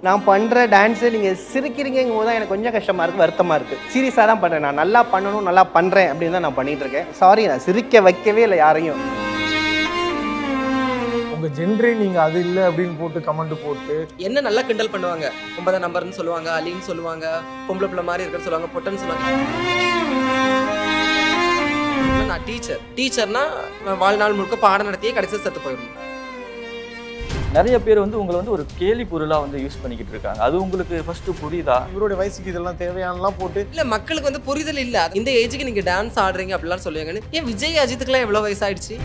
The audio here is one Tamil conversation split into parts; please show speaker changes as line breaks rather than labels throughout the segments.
நான் பண்ணுற டான்ஸு நீங்கள் சிரிக்கிறீங்கும் போது தான் எனக்கு கொஞ்சம் கஷ்டமாக இருக்குது வருத்தமாக இருக்குது சீரியஸாக தான் பண்ணுறேன் நான் நல்லா பண்ணணும் நல்லா பண்ணுறேன் அப்படின்னு தான் நான் பண்ணிட்டு இருக்கேன் சாரி நான் சிரிக்க வைக்கவே இல்லை யாரையும்
உங்க ஜென்ரே நீங்க அது இல்ல அப்படின்னு போட்டு கமெண்ட் போட்டு
என்ன நல்லா கிண்டல் பண்ணுவாங்க ஒன்பதாம் நம்பர்னு சொல்லுவாங்க அலின்னு சொல்லுவாங்க பொம்பளை பிள்ளை மாதிரி இருக்குன்னு சொல்லுவாங்க பொட்டன்னு சொல்லுவாங்க ஆனா நான் டீச்சர் டீச்சர்னா வாழ்நாள் முழுக்க பாடம் நடத்தியே கடைசியில் செத்து போயிடணும்
நிறைய பேர் வந்து உங்களை வந்து ஒரு கேலி பொருளா வந்து யூஸ் பண்ணிக்கிட்டு இருக்காங்க அது உங்களுக்கு ஃபர்ஸ்ட் புரியுதா
இவருடைய வயசுக்கு இதெல்லாம் தேவையானலாம் போட்டு
இல்ல மக்களுக்கு வந்து புரிதல் இல்ல இந்த ஏஜுக்கு நீங்க டான்ஸ் ஆடுறீங்க அப்படிலாம் சொல்லுவாங்கன்னு ஏன் விஜய் அஜித்துக்குலாம் எவ்வளவு வயசாயிடுச்சு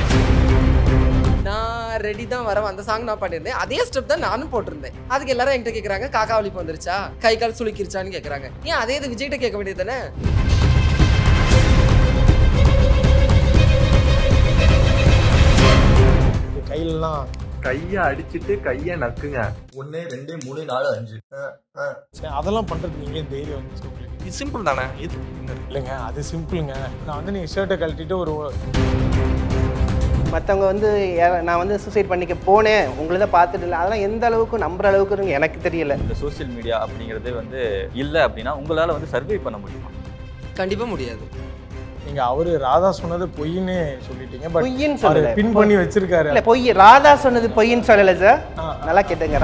நான் ரெடி தான் வரேன் அந்த சாங் நான் பண்ணியிருந்தேன் அதே ஸ்டெப் தான் நானும் போட்டிருந்தேன் அதுக்கு எல்லாரும் என்கிட்ட கேக்குறாங்க காக்கா வலிப்பு வந்துருச்சா கை கால் சுளுக்கிருச்சான்னு கேக்குறாங்க ஏன் அதே இது விஜய்கிட்ட கேட்க வேண்டியது தானே
இந்த கையிலலாம்
கையை அடிச்சிட்டு கையை நக்குங்க ஒன்று ரெண்டு மூணு நாலு அஞ்சு
சரி, அதெல்லாம் பண்றது நீங்க ஏன் தைரியம் வந்துச்சு உங்களுக்கு
இது சிம்பிள் தானே இது
இல்லைங்க அது சிம்பிளுங்க நான் வந்து நீங்க ஷர்ட்டை கழட்டிட்டு ஒரு
மற்றவங்க வந்து யார- நான் வந்து சூசைட் பண்ணிக்க போனேன் உங்களை தான் பார்த்துட்டு இல்லை அதெல்லாம் எந்த அளவுக்கு நம்புற அளவுக்கு எனக்கு தெரியல
இந்த சோஷியல் மீடியா அப்படிங்கிறது வந்து இல்லை அப்படின்னா உங்களால வந்து சர்வே பண்ண முடியுமா
கண்டிப்பா முடியாது
நீங்க அவரு ராதா சொன்னது பொய்ன்னு சொல்லிட்டீங்க பட்
பொய்ன்னு
அவரு
சொல்லல
பின் பண்ணி வச்சிருக்காரு
இல்லை பொய் ராதா சொன்னது பொய்ன்னு சொல்லலை சார்
ஆ, ஆ.
நல்லா கேட்டுங்க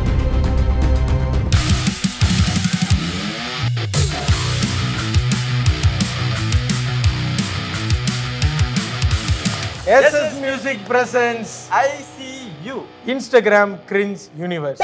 S S music presents
I see you
Instagram cringe universe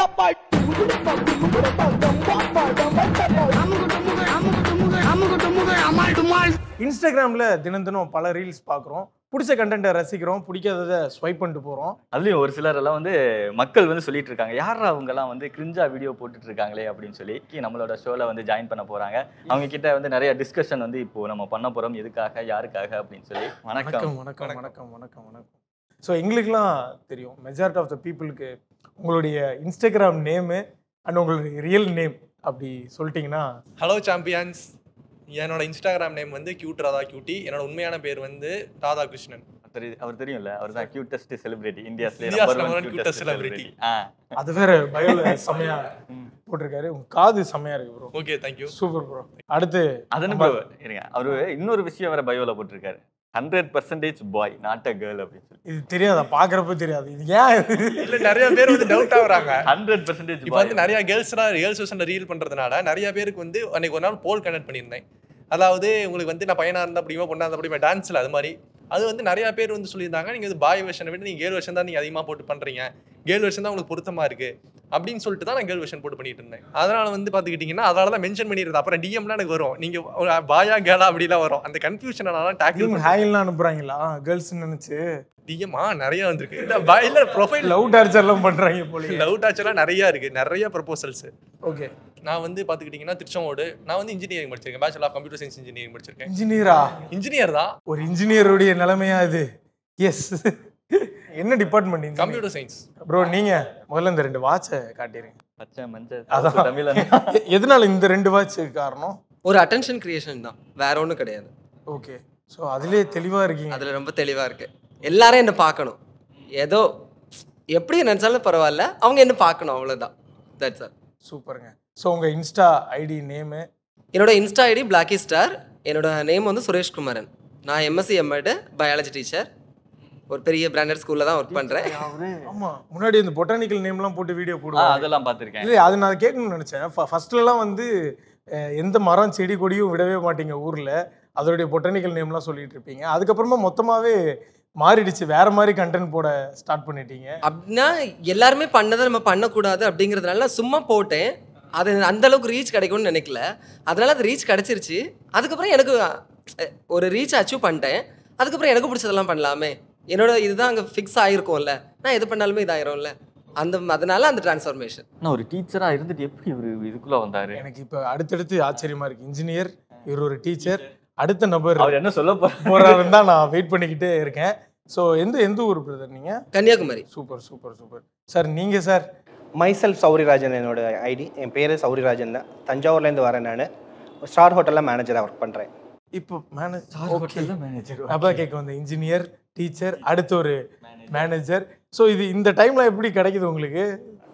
இன்ஸ்டாகிராம்ல தினம் தினம் பல ரீல்ஸ் பார்க்குறோம் பிடிச்ச கண்டென்ட்டை ரசிக்கிறோம் பிடிக்காததை ஸ்வைப் பண்ணிட்டு போறோம்
அதுலயும் ஒரு சிலர் எல்லாம் வந்து மக்கள் வந்து சொல்லிட்டு இருக்காங்க யாரா அவங்க எல்லாம் வந்து கிரிஞ்சா வீடியோ போட்டுட்டு இருக்காங்களே அப்படின்னு சொல்லி நம்மளோட ஷோல வந்து ஜாயின் பண்ண போறாங்க அவங்க கிட்ட வந்து நிறைய டிஸ்கஷன் வந்து இப்போ நம்ம பண்ண போறோம் எதுக்காக யாருக்காக அப்படின்னு சொல்லி வணக்கம்
வணக்கம் வணக்கம் வணக்கம் வணக்கம் வணக்கம் ஸோ எங்களுக்குலாம் தெரியும் மெஜாரிட்டி ஆஃப் த பீப்புளுக்கு உங்களுடைய இன்ஸ்டாகிராம் நேமு அண்ட் உங்களுடைய ரியல் நேம் அப்படி சொல்லிட்டீங்கன்னா
ஹலோ சாம்பியன்ஸ் என்னோட இன்ஸ்டாகிராம் நேம் வந்து கியூட் ராதா கியூட்டி என்னோட உண்மையான பேர் வந்து ராதாகிருஷ்ணன்
தெரி- அவர் தெரியும்ல அவர் தான் கியூட்டஸ்ட் செலிபிரிட்டி இந்தியாஸ்ல
India's
number
number
one
one
cutest
cutest celebrity.
Celebrity ஆ
அது வேற பயோல செமையா போட்டிருக்காரு உங்க காது செமையா இருக்கு bro
okay thank you
super bro அடுத்து
அதனு bro, இருங்க அவரு இன்னொரு விஷயம் வேற பயோல போட்டிருக்காரு hundred percentage boy not a girl அப்படின்னு சொல்லி
இது தெரியாதா பாக்குறப்ப தெரியாது இது ஏன் இது?
இல்ல நிறைய பேர் வந்து டவுட் ஆகுறாங்க
ஹண்ட்ரட் பர்சன்டேஜ்
இப்போ வந்து நிறைய கேர்ள்ஸ்லாம் ரியல் சோஷன்ல ரீல் பண்றதுனால நிறைய பேருக்கு வந்து அன்னைக்கு ஒரு நாள் போல் கனெக்ட் பண்ணியிருந்தேன் அதாவது உங்களுக்கு வந்து நான் பையனா இருந்தா அப்படியுமா பொண்ணா இருந்தா அப்படியுமா டான்ஸ்ல அது மாதிரி அது வந்து நிறைய பேர் வந்து சொல்லியிருந்தாங்க நீங்க வந்து பாய் வெர்ஷனை விட நீங்க கேர்ள் வெர்ஷன் தான் நீங்க அதிகமா போட்டு பண்றீங்க கேர்ள் வெர்ஷன் தான் உங்களுக்கு பொருத்தமா இருக்கு அப்படின்னு சொல்லிட்டு தான் நான் கேர்ள் வெர்ஷன் போட்டு பண்ணிட்டு இருந்தேன் அதனால வந்து பாத்துக்கிட்டீங்கன்னா அதனால தான் மென்ஷன் பண்ணிருந்தேன் அப்புறம் டிஎம்லாம் எனக்கு வரும் நீங்க பாயா கேலா அப்படிலாம் வரும் அந்த கன்ஃபியூஷனால டேக்கிள்
இவங்க ஹாய்லாம் அனுப்புறாங்களா கேர்ள்ஸ் நினைச்சு
டிஎம் ஆ நிறைய வந்திருக்கு இல்ல பாய் இல்ல ப்ரொஃபைல்
லவ் டார்ச்சர்லாம் பண்றாங்க போல
லவ் டாச்சர்லாம் நிறைய இருக்கு நிறைய ப்ரப்போசல்ஸ்
ஓகே
நான் வந்து பார்த்துக்கிட்டிங்கன்னா திருச்செங்கோடு நான் வந்து இன்ஜினியரிங் படிச்சிருக்கேன் bachelor of computer science engineering படிச்சிருக்கேன்
இன்ஜினியரா
இன்ஜினியர் தான்
ஒரு இன்ஜினியருடைய நிலைமையா இது எஸ் என்ன டிபார்ட்மெண்ட்
கம்ப்யூட்டர் சயின்ஸ்
ப்ரோ நீங்க முதல்ல இந்த ரெண்டு வாட்சை காட்டிடுங்க
பச்சை மஞ்சள்
அதான்.
தமிழ்
எ- எதனால இந்த ரெண்டு வாட்ச் காரணம்
ஒரு அட்டென்ஷன் கிரியேஷன் தான் வேற ஒன்றும் கிடையாது
ஓகே ஸோ அதுலயே தெளிவா இருக்கீங்க
அதுல ரொம்ப தெளிவா இருக்கு எல்லாரும் என்ன பார்க்கணும் ஏதோ எப்படி நினைச்சாலும் பரவாயில்ல அவங்க என்ன பார்க்கணும் அவ்வளவுதான் தட்ஸ் ஆல்
சூப்பருங்க ஸோ உங்க இன்ஸ்டா ஐடி நேமு
என்னோட இன்ஸ்டா ஐடி பிளாக்கி ஸ்டார் என்னோட நேம் வந்து சுரேஷ் குமாரன் நான் எம்எஸ்சி எம்எட் பயாலஜி டீச்சர் ஒரு பெரிய பிராண்டட் ஸ்கூல்ல தான் ஒர்க் பண்றேன்
ஆமா முன்னாடி இந்த பொட்டானிக்கல் நேம்லாம் போட்டு வீடியோ
ஆ
போடுவாங்க
அதெல்லாம் பார்த்திருக்கேன்
இல்லை அது நான் கேட்கணும்னு நினைச்சேன் ஃபர்ஸ்ட்லலாம் வந்து அஹ், எந்த மரம் செடி கொடியும் விடவே மாட்டீங்க ஊர்ல அதோடைய பொட்டானிக்கல் நேம்லாம் சொல்லிட்டு இருப்பீங்க அதுக்கப்புறமா மொத்தமாவே மாறிடுச்சு வேற மாதிரி கண்டென்ட் போட ஸ்டார்ட் பண்ணிட்டீங்க
அப்படின்னா எல்லாருமே பண்ணதை நம்ம பண்ணக்கூடாது அப்படிங்கிறதுனால நான் சும்மா போட்டேன் அது அந்த அளவுக்கு ரீச் கிடைக்கும்னு நினைக்கல அதனால அது ரீச் கிடைச்சிருச்சு அதுக்கப்புறம் எனக்கு அஹ், ஒரு ரீச் அச்சீவ் பண்ணிட்டேன் அதுக்கப்புறம் எனக்கு பிடிச்சதெல்லாம் பண்ணலாமே என்னோட இதுதான் அங்கே ஃபிக்ஸ் ஆகிருக்கும்ல நான் எது பண்ணாலுமே இதாயிரும்ல அந்த அதனால அந்த டிரான்ஸ்ஃபர்மேஷன்
நான் ஒரு டீச்சரா இருந்துட்டு எப்படி இவரு இதுக்குள்ள வந்தாரு
எனக்கு இப்போ அடுத்தடுத்து ஆச்சரியமா இருக்கு இன்ஜினியர் இவர் ஒரு டீச்சர் அடுத்த நபர்
அவர் என்ன சொல்ல போறாரு
போறாருன்னு தான் நான் வெயிட் பண்ணிக்கிட்டே இருக்கேன் ஸோ எந்த எந்த ஊர் பிரதர் நீங்க
Kanyakumari
super super super sir நீங்க சார்
மைசெல்ஃப் சௌரிராஜன் என்னோட ஐடி என் பேர் சௌரிராஜன் தான் தஞ்சாவூர்லேருந்து வரேன் நான் ஸ்டார் ஹோட்டலில் மேனேஜராக ஒர்க் பண்ணுறேன்
இப்போ மேனேஜ்
ஹோட்டல்ல மேனேஜர்
அப்போ கேட்க வந்த இன்ஜினியர் டீச்சர் அடுத்து ஒரு மேனேஜர் ஸோ இது இந்த டைம்ல எப்படி கிடைக்குது உங்களுக்கு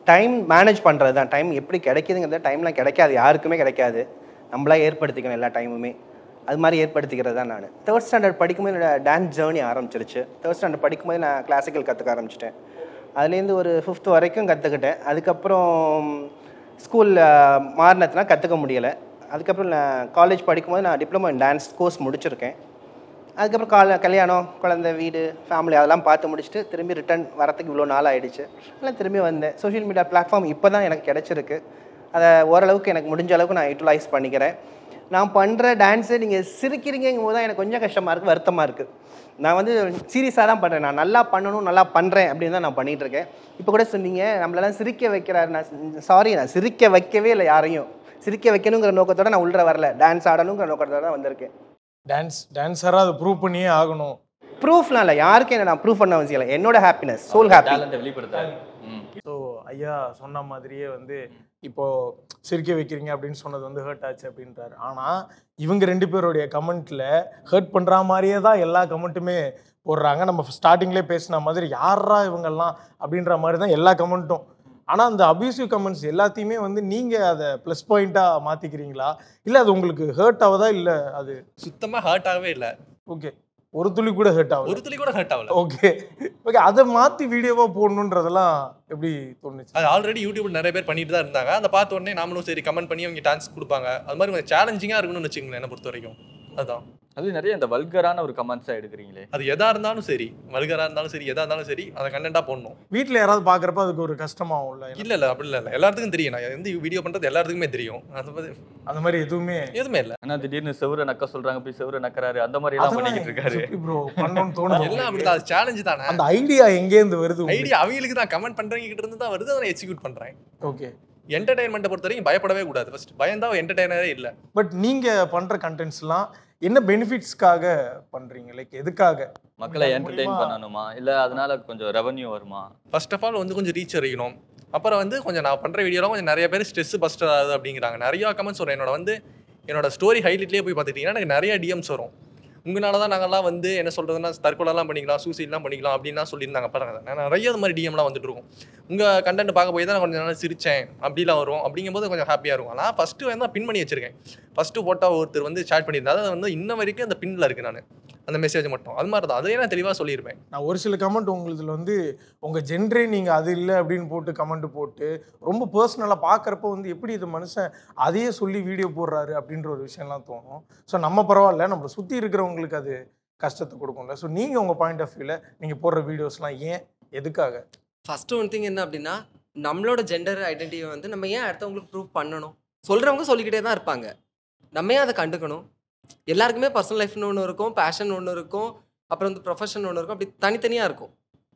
டைம் மேனேஜ் பண்ணுறது தான் டைம் எப்படி கிடைக்குதுங்கிறது டைம்லாம் கிடைக்காது யாருக்குமே கிடைக்காது நம்மளா ஏற்படுத்திக்கணும் எல்லா டைமுமே அது மாதிரி ஏற்படுத்திக்கிறது தான் நான் தேர்ட் ஸ்டாண்டர்ட் படிக்கும்போது என்னோட டான்ஸ் ஜேர்னி ஆரம்பிச்சிருச்சு தேர்ட் ஸ்டாண்டர்ட் படிக்கும்போது நான் கிளாசிக்கல் கற்றுக்க ஆரம்பிச்சிட்டேன் அதுலேருந்து ஒரு ஃபிஃப்த் வரைக்கும் கற்றுக்கிட்டேன் அதுக்கப்புறம் ஸ்கூலில் மாறினதுனா கற்றுக்க முடியலை அதுக்கப்புறம் நான் காலேஜ் படிக்கும்போது நான் டிப்ளமோ இன் டான்ஸ் கோர்ஸ் முடிச்சிருக்கேன் அதுக்கப்புறம் கால கல்யாணம் குழந்தை வீடு ஃபேமிலி அதெல்லாம் பார்த்து முடிச்சுட்டு திரும்பி ரிட்டர்ன் வரத்துக்கு இவ்வளோ நாள் ஆயிடுச்சு அதெல்லாம் திரும்பி வந்தேன் சோஷியல் மீடியா பிளாட்ஃபார்ம் இப்போ தான் எனக்கு கிடச்சிருக்கு அதை ஓரளவுக்கு எனக்கு முடிஞ்ச அளவுக்கு நான் யூட்டிலைஸ் பண்ணிக்கிறேன் நான் பண்ணுற டான்ஸு நீங்கள் சிரிக்கிறீங்கும் போது தான் எனக்கு கொஞ்சம் கஷ்டமாக இருக்குது வருத்தமாக இருக்குது நான் வந்து சீரியஸாக தான் பண்ணுறேன் நான் நல்லா பண்ணணும் நல்லா பண்ணுறேன் அப்படின்னு தான் நான் பண்ணிகிட்டு இருக்கேன் இப்போ கூட சொன்னீங்க நம்மளெல்லாம் சிரிக்க வைக்கிறாரு நான் சாரி நான் சிரிக்க வைக்கவே இல்லை யாரையும் சிரிக்க வைக்கணுங்கிற நோக்கத்தோட நான் உள்ள வரல டான்ஸ் ஆடணுங்கிற நோக்கத்தோட தான் வந்திருக்கேன்
டான்ஸ் டான்ஸராக அதை ப்ரூவ் பண்ணியே ஆகணும்
ப்ரூஃப்லாம் இல்லை யாருக்கும் என்ன நான் ப்ரூஃப் பண்ண அவசியம் இல்லை என்னோட ஹாப்பினஸ் சோல் ஹாப்பி
டேலண்ட்டை வெளிப்படுத்தாரு ம்.
ஸோ ஐயா சொன்ன மாதிரியே வந்து இப்போ சிரிக்க வைக்கிறீங்க அப்படின்னு சொன்னது வந்து ஹர்ட் ஆச்சு அப்படின்றாரு ஆனால் இவங்க ரெண்டு பேருடைய கமெண்ட்ல ஹர்ட் பண்ணுற மாதிரியே தான் எல்லா கமெண்ட்டுமே போடுறாங்க நம்ம ஸ்டார்டிங்லேயே பேசின மாதிரி யாரா இவங்கெல்லாம் அப்படின்ற மாதிரி தான் எல்லா கமெண்ட்டும் ஆனால் அந்த அபியூசிவ் கமெண்ட்ஸ் எல்லாத்தையுமே வந்து நீங்கள் அதை ப்ளஸ் பாயிண்ட்டாக மாற்றிக்கிறீங்களா இல்லை அது உங்களுக்கு ஹர்ட் ஆகுதா இல்லை அது
சுத்தமா ஹர்ட் ஆகவே இல்லை
ஓகே ஒரு துளி கூட ஹர்ட் ஆகுது
ஒரு துளி கூட ஹர்ட் ஆகல
ஓகே ஓகே அதை மாற்றி வீடியோவாக போடணுன்றதெல்லாம் எப்படி தோணுச்சு
அது ஆல்ரெடி யூடியூப்ல நிறைய பேர் பண்ணிட்டு தான் இருந்தாங்க அதை பார்த்த உடனே நாமளும் சரி கமெண்ட் பண்ணி அவங்க டான்ஸ் கொடுப்பாங்க அது மாதிரி கொஞ்சம் சேலஞ்சிங்காக இருக்கணும்னு வச்சுக்கோங்களேன் என்ன பொறுத்த வரைக்கும் அதுதான்
அது நிறைய இந்த வல்கரான ஒரு கமெண்ட்ஸா எடுக்கிறீங்களே
அது எதா இருந்தாலும் சரி வல்கரா இருந்தாலும் சரி எதா இருந்தாலும் சரி அதை கண்டென்ட்டா போடணும்
வீட்டில் யாராவது பார்க்குறப்ப அதுக்கு ஒரு கஷ்டமாகும்ல
இல்ல இல்ல அப்படி இல்ல இல்ல எல்லாத்துக்கும் தெரியும் நான் எந்த வீடியோ பண்றது எல்லாத்துக்குமே தெரியும் அது பத்தி
அந்த மாதிரி எதுவுமே
எதுவுமே இல்ல
ஆனா திடீர்னு செவரை நக்க சொல்றாங்க போய் செவரை நக்கறாரு அந்த மாதிரி எல்லாம் பண்ணிக்கிட்டு இருக்காரு
ப்ரோ பண்ணணும்னு தோணுது
எல்லாம் அப்படிதான் அது சேலஞ்சு தானே
அந்த ஐடியா எங்கேருந்து வருது
ஐடியா அவங்களுக்கு தான் கமெண்ட் பண்றவங்க கிட்ட இருந்து தான் வருது அதை எக்ஸிக்யூட் பண்றேன்
ஓகே
என்டர்டைன்மெண்ட்டை பொறுத்த வரைக்கும் பயப்படவே கூடாது ஃபர்ஸ்ட் பயந்தா என்டர்டைனரே இல்ல
பட் நீங்க பண்ற கண்டென்ட்ஸ்லாம் என்ன பெனிஃபிட்ஸ்க்காக பண்றீங்க லைக் எதுக்காக
மக்களை
இந்த
என்டர்டெயின்
மூலியமா-
பண்ணணுமா இல்ல அதனால கொஞ்சம் ரெவன்யூ வருமா
ஃபர்ஸ்ட் ஆஃப் ஆல் வந்து கொஞ்சம் ரீச் அறியணும் அப்புறம் வந்து கொஞ்சம் நான் பண்ற வீடியோலாம் கொஞ்சம் நிறைய பேர் ஸ்ட்ரெஸ் பஸ்டர் ஆகுது அப்படிங்கிறாங்க நிறைய கமெண்ட்ஸ் வரும் என்னோட வந்து என்னோட ஸ்டோரி ஹைலைட்லேயே போய் பார்த்துட்டீங்கன்னா எனக்கு நிறைய டிஎம்ஸ் வரும் உங்களால தான் நாங்கள்லாம் வந்து என்ன சொல்றதுன்னா தற்கொலைலாம் பண்ணிக்கலாம் சூசைட்லாம் பண்ணிக்கலாம் அப்படின்லாம் சொல்லியிருந்தாங்க பாருங்க நான் நிறைய அது மாதிரி டிஎம்லாம் வந்துட்டு இருக்கும் உங்க கண்டென்ட் பார்க்க போய் தான் நான் கொஞ்சம் நாள் சிரிச்சேன் அப்படிலாம் வரும் அப்படிங்கும்போது கொஞ்சம் ஹாப்பியாக இருக்கும் ஆனால் ஃபஸ்ட்டு வந்து பின் பண்ணி வச்சிருக்கேன் ஃபஸ்ட்டு ஃபோட்டோ ஒருத்தர் வந்து சேட் பண்ணியிருந்தாரு அது வந்து இன்ன வரைக்கும் அந்த பின்னில் இருக்கு நான் அந்த மெசேஜ் மட்டும் அது மாதிரி தான் அதையே நான் தெளிவாக சொல்லியிருப்பேன்
நான் ஒரு சில கமெண்ட் உங்களுதுல வந்து உங்க ஜென்ரே நீங்க அது இல்லை அப்படின்னு போட்டு கமெண்ட் போட்டு ரொம்ப பர்சனலாக பார்க்குறப்ப வந்து எப்படி இது மனுஷன் அதையே சொல்லி வீடியோ போடுறாரு அப்படின்ற ஒரு விஷயம்லாம் தோணும் ஸோ நம்ம பரவாயில்ல நம்மளை சுற்றி இருக்கிறவங்களுக்கு அது கஷ்டத்தை கொடுக்கும்ல ஸோ நீங்கள் உங்கள் பாயிண்ட் ஆஃப் வியூவில் நீங்கள் போடுற வீடியோஸ்லாம் ஏன் எதுக்காக
ஃபர்ஸ்ட் ஒன் திங் என்ன அப்படின்னா நம்மளோட ஜெண்டர் ஐடென்டிட்டியை வந்து நம்ம ஏன் அடுத்தவங்களுக்கு ப்ரூவ் பண்ணணும் சொல்கிறவங்க சொல்லிக்கிட்டே தான் இருப்பாங்க நம்ம ஏன் அதை கண்டுக்கணும் எல்லாருக்குமே பர்சனல் லைஃப்னு ஒன்று இருக்கும் பேஷன் ஒன்று இருக்கும் அப்புறம் வந்து ப்ரொஃபஷன் ஒன்று இருக்கும் அப்படி தனித்தனியாக இருக்கும்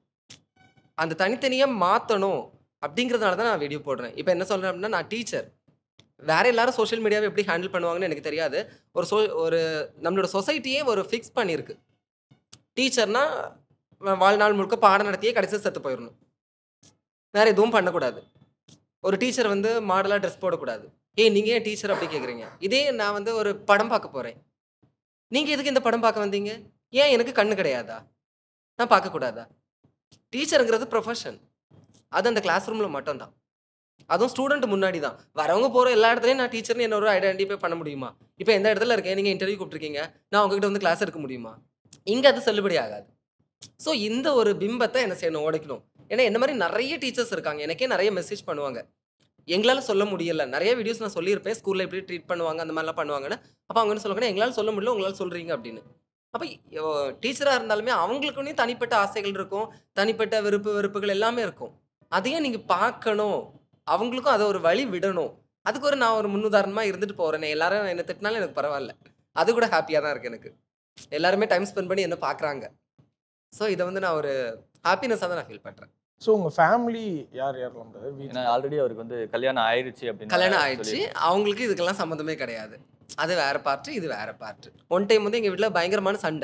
அந்த தனித்தனியாக மாற்றணும் அப்படிங்கிறதுனால தான் நான் வீடியோ போடுறேன் இப்போ என்ன சொல்கிறேன் அப்படின்னா நான் டீச்சர் வேற எல்லாரும் சோஷியல் மீடியாவை எப்படி ஹேண்டில் பண்ணுவாங்கன்னு எனக்கு தெரியாது ஒரு சோ ஒரு நம்மளோட சொசைட்டியே ஒரு ஃபிக்ஸ் பண்ணியிருக்கு டீச்சர்னா வாழ்நாள் முழுக்க பாடம் நடத்தியே கடைசியில் செத்து போயிடணும் வேற எதுவும் பண்ணக்கூடாது ஒரு டீச்சர் வந்து மாடலாக ட்ரெஸ் போடக்கூடாது ஏய் நீங்கள் ஏன் டீச்சர் அப்படி கேட்குறீங்க இதே நான் வந்து ஒரு படம் பார்க்க போகிறேன் நீங்கள் எதுக்கு இந்த படம் பார்க்க வந்தீங்க ஏன் எனக்கு கண்ணு கிடையாதா நான் பார்க்கக்கூடாதா டீச்சருங்கிறது ப்ரொஃபஷன் அது அந்த கிளாஸ் ரூமில் மட்டும்தான் அதுவும் ஸ்டூடெண்ட் முன்னாடி தான் வரவங்க போகிற எல்லா இடத்துலையும் நான் டீச்சர்னு என்ன ஒரு ஐடென்டிஃபை பண்ண முடியுமா இப்போ எந்த இடத்துல இருக்கேன் நீங்கள் இன்டர்வியூ கூப்பிட்ருக்கீங்க நான் உங்ககிட்ட வந்து கிளாஸ் எடுக்க முடியுமா இங்கே அது செல்லுபடி ஆகாது ஸோ இந்த ஒரு பிம்பத்தை என்ன செய்யணும் உடைக்கணும் ஏன்னா என்ன மாதிரி நிறைய டீச்சர்ஸ் இருக்காங்க எனக்கே நிறைய மெசேஜ் பண்ணுவாங்க எங்களால் சொல்ல முடியல நிறைய வீடியோஸ் நான் சொல்லியிருப்பேன் ஸ்கூலில் எப்படி ட்ரீட் பண்ணுவாங்க அந்த மாதிரிலாம் பண்ணுவாங்கன்னு அப்போ அவங்க என்ன சொல்லுவாங்கன்னா எங்களால் சொல்ல முடியல உங்களால் சொல்கிறீங்க அப்படின்னு அப்போ டீச்சராக இருந்தாலுமே அவங்களுக்குன்னே தனிப்பட்ட ஆசைகள் இருக்கும் தனிப்பட்ட விருப்பு வெறுப்புகள் எல்லாமே இருக்கும் அதையும் நீங்கள் பார்க்கணும் அவங்களுக்கும் அதை ஒரு வழி விடணும் அதுக்கு ஒரு நான் ஒரு முன்னுதாரணமாக இருந்துட்டு போகிறேன் எல்லாரும் என்ன திட்டினாலும் எனக்கு பரவாயில்ல அது கூட ஹாப்பியாக தான் இருக்கு எனக்கு எல்லாருமே டைம் ஸ்பெண்ட் பண்ணி என்ன பார்க்குறாங்க ஸோ இதை வந்து நான் ஒரு ஹாப்பினஸாக தான் நான் ஃபீல் பண்ணுறேன்
ஸோ உங்கள் ஃபேமிலி யார் யாரெல்லாம்
ஏன்னா
வீட்டில்
ஆல்ரெடி அவருக்கு வந்து கல்யாணம் ஆயிடுச்சு அப்படின்னு
கல்யாணம் ஆயிடுச்சு அவங்களுக்கு இதுக்கெல்லாம் சம்மந்தமே கிடையாது அது வேற பார்ட்டு இது வேற பார்ட்டு ஒன் டைம் வந்து எங்கள் வீட்டில் பயங்கரமான சண்டை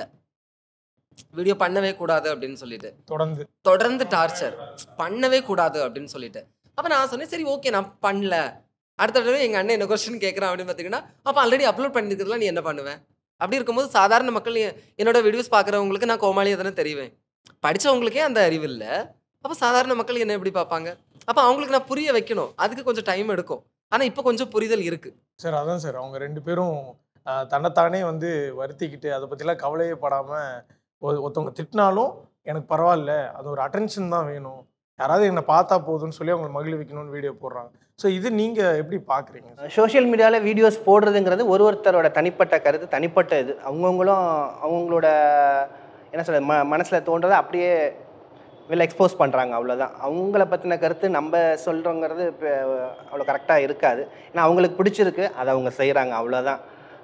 வீடியோ பண்ணவே கூடாது அப்படின்னு சொல்லிட்டு
தொடர்ந்து
தொடர்ந்து டார்ச்சர் பண்ணவே கூடாது அப்படின்னு சொல்லிட்டு அப்போ நான் சொன்னேன் சரி ஓகே நான் பண்ணல அடுத்த தடவை எங்கள் அண்ணன் என்ன கொஸ்டின் கேட்குறான் அப்படின்னு பார்த்தீங்கன்னா அப்போ ஆல்ரெடி அப்லோட் பண்ணிருக்கிறதுல நீ என்ன பண்ணுவேன் அப்படி இருக்கும்போது சாதாரண மக்கள் எ- என்னோட வீடியோஸ் பார்க்குறவங்களுக்கு நான் கோமாளியாக தானே தெரிவேன் படித்தவங்களுக்கே அந்த அறிவு இல்லை அப்போ சாதாரண மக்கள் என்ன எப்படி பார்ப்பாங்க அப்போ அவங்களுக்கு நான் புரிய வைக்கணும் அதுக்கு கொஞ்சம் டைம் எடுக்கும் ஆனால் இப்போ கொஞ்சம் புரிதல் இருக்கு
சார் அதான் சார் அவங்க ரெண்டு பேரும் ஆஹ், தன்னைத்தானே வந்து வருத்திக்கிட்டு அதை பற்றிலாம் கவலையே படாமல் ஒருத்தவங்க திட்டினாலும் எனக்கு பரவாயில்ல அது ஒரு அட்டென்ஷன் தான் வேணும் யாராவது என்னை பார்த்தா போதும்னு சொல்லி அவங்களை மகிழ வைக்கணும்னு வீடியோ போடுறாங்க ஸோ இது நீங்கள் எப்படி பார்க்குறீங்க
சோஷியல் மீடியாவில் வீடியோஸ் போடுறதுங்கிறது ஒரு ஒருத்தரோட தனிப்பட்ட கருத்து தனிப்பட்ட இது அவங்கவுங்களும் அவங்களோட என்ன சொல்ற ம மனசில் தோன்றதை அப்படியே வெளில எக்ஸ்போஸ் பண்ணுறாங்க அவ்வளோதான் அவங்கள பற்றின கருத்து நம்ம சொல்கிறோங்கிறது இப்போ அவ்வளோ கரெக்டாக இருக்காது ஏன்னா அவங்களுக்கு பிடிச்சிருக்கு அதை அவங்க செய்கிறாங்க அவ்வளோதான்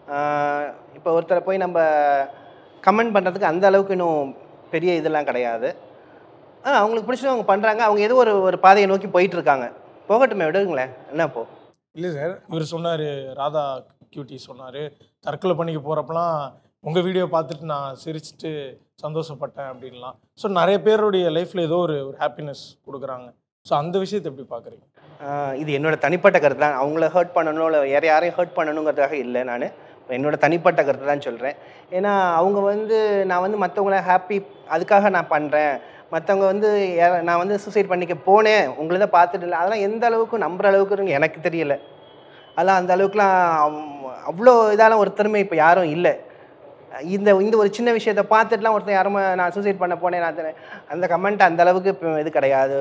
இப்போ ஒருத்தரை போய் நம்ம கமெண்ட் பண்ணுறதுக்கு அந்த அளவுக்கு இன்னும் பெரிய இதெல்லாம் கிடையாது ஆ அவங்களுக்கு பிடிச்சது அவங்க பண்ணுறாங்க அவங்க ஏதோ ஒரு ஒரு பாதையை நோக்கி போயிட்டு இருக்காங்க போகட்டுமே விடுங்களேன் என்ன போ
இல்லை சார் இவர் சொன்னார் ராதா கியூட்டி சொன்னார் தற்கொலை பண்ணிக்க போகிறப்பலாம் உங்கள் வீடியோ பார்த்துட்டு நான் சிரிச்சிட்டு சந்தோஷப்பட்டேன் அப்படின்லாம் ஸோ நிறைய பேருடைய லைஃப்பில் ஏதோ ஒரு ஒரு ஹாப்பினஸ் கொடுக்குறாங்க ஸோ அந்த விஷயத்தை எப்படி பார்க்குறீங்க
ஆஹ் இது என்னோட தனிப்பட்ட கருத்து தான் அவங்கள ஹர்ட் பண்ணணும் இல்லை வேறு யாரையும் ஹர்ட் பண்ணணுங்கிறதுக்காக இல்லை நான் என்னோட தனிப்பட்ட கருத்து தான் சொல்கிறேன் ஏன்னா அவங்க வந்து நான் வந்து மற்றவங்கள ஹாப்பி அதுக்காக நான் பண்ணுறேன் மற்றவங்க வந்து யார- நான் வந்து சூசைட் பண்ணிக்க போனேன் உங்களை தான் பார்த்துட்டு இல்லை அதெல்லாம் எந்த அளவுக்கு நம்புற அளவுக்கு எனக்கு தெரியல அதெல்லாம் அந்த அளவுக்குலாம் அவ்- அவ்வளோ இதாலாம் ஒருத்தருமே இப்போ யாரும் இல்லை இந்த இந்த ஒரு சின்ன விஷயத்தை பார்த்துட்டுலாம் ஒருத்தன் யாரும் நான் சூசைட் பண்ண போனேன் நான் அது- அந்த கமெண்ட் அந்த அளவுக்கு இப்போ இது கிடையாது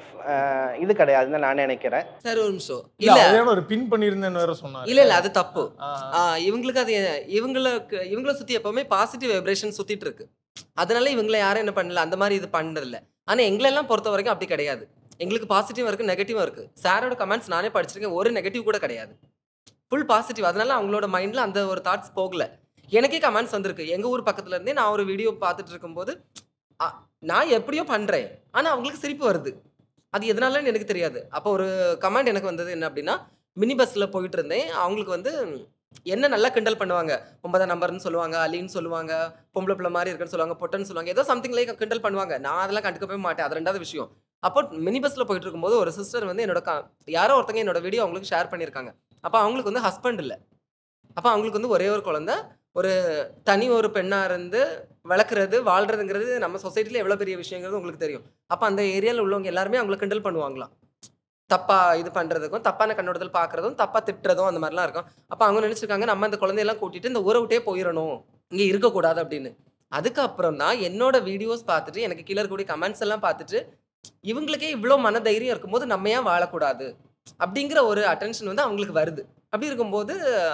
ஆஹ் இது கிடையாதுன்னு நான் நினைக்கிறேன்
சார் ஒரு நிமிஷம்
இல்லை
இல்ல
அதையான ஒரு பின் பண்ணியிருந்தேன்னு வேற சொன்னார்
இல்ல இல்ல அது தப்பு
ஆ,
ஆ, இவங்களுக்கு அது இவங்களுக்கு இவங்கள சுத்தி எப்பவுமே பாசிட்டிவ் வைப்ரேஷன் சுத்திட்டு இருக்கு அதனால இவங்களை யாரும் என்ன பண்ணல அந்த மாதிரி இது பண்ணதில்ல ஆனா எங்களெல்லாம் பொறுத்த வரைக்கும் அப்படி கிடையாது எங்களுக்கு பாசிட்டிவ் இருக்கு நெகட்டிவும் இருக்கு சாரோட கமெண்ட்ஸ் நானே படிச்சிருக்கேன் ஒரு நெகட்டிவ் கூட கிடையாது ஃபுல் பாசிட்டிவ் அதனால அவங்களோட மைண்ட்ல அந்த ஒரு தாட்ஸ் போகல எனக்கே கமெண்ட்ஸ் வந்திருக்கு எங்க ஊர் பக்கத்துல இருந்தே நான் ஒரு வீடியோ பார்த்துட்டு இருக்கும்போது அ, நான் எப்படியோ பண்றேன் ஆனா அவங்களுக்கு சிரிப்பு வருது அது எதனாலன்னு எனக்கு தெரியாது அப்போ ஒரு கமெண்ட் எனக்கு வந்தது என்ன அப்படின்னா மினி பஸ்ல போயிட்டு இருந்தேன் அவங்களுக்கு வந்து என்ன நல்லா கிண்டல் பண்ணுவாங்க ஒன்பதாம் நம்பர்னு சொல்லுவாங்க அலின்னு சொல்லுவாங்க பொம்பளை பிள்ளை மாதிரி இருக்குன்னு சொல்லுவாங்க பொட்டன்னு சொல்லுவாங்க ஏதோ சம்திங் லைக் கிண்டல் பண்ணுவாங்க நான் அதெல்லாம் கண்டுக்கவே மாட்டேன் அது ரெண்டாவது விஷயம் அப்போ மினி பஸ்ல போயிட்டு இருக்கும்போது ஒரு சிஸ்டர் வந்து என்னோட க- யாரோ ஒருத்தங்க என்னோட வீடியோ அவங்களுக்கு ஷேர் பண்ணியிருக்காங்க அப்போ அவங்களுக்கு வந்து ஹஸ்பண்ட் இல்லை அப்போ அவங்களுக்கு வந்து ஒரே ஒரு குழந்தை ஒரு தனி ஒரு பெண்ணா இருந்து வளர்க்குறது வாழ்றதுங்கிறது நம்ம சொசைட்டில எவ்வளோ பெரிய விஷயங்கிறது உங்களுக்கு தெரியும் அப்போ அந்த ஏரியாவில் உள்ளவங்க எல்லாருமே அவங்கள கிண்டல் பண்ணுவாங்களாம் தப்பா இது பண்றதுக்கும் தப்பான கண்ணோட்டத்தில் பார்க்கறதும் தப்பா திட்டுறதும் அந்த மாதிரிலாம் இருக்கும் அப்போ அவங்க நினைச்சிருக்காங்க நம்ம அந்த குழந்தையெல்லாம் கூட்டிட்டு இந்த ஊரை விட்டே போயிடணும் இங்க இருக்கக்கூடாது அப்படின்னு அதுக்கப்புறம் தான் என்னோட வீடியோஸ் பார்த்துட்டு எனக்கு கீழே இருக்கக்கூடிய கமெண்ட்ஸ் எல்லாம் பார்த்துட்டு இவங்களுக்கே இவ்வளோ மன தைரியம் இருக்கும்போது நம்ம ஏன் வாழக்கூடாது அப்படிங்கிற ஒரு அட்டென்ஷன் வந்து அவங்களுக்கு வருது அப்படி இருக்கும்போது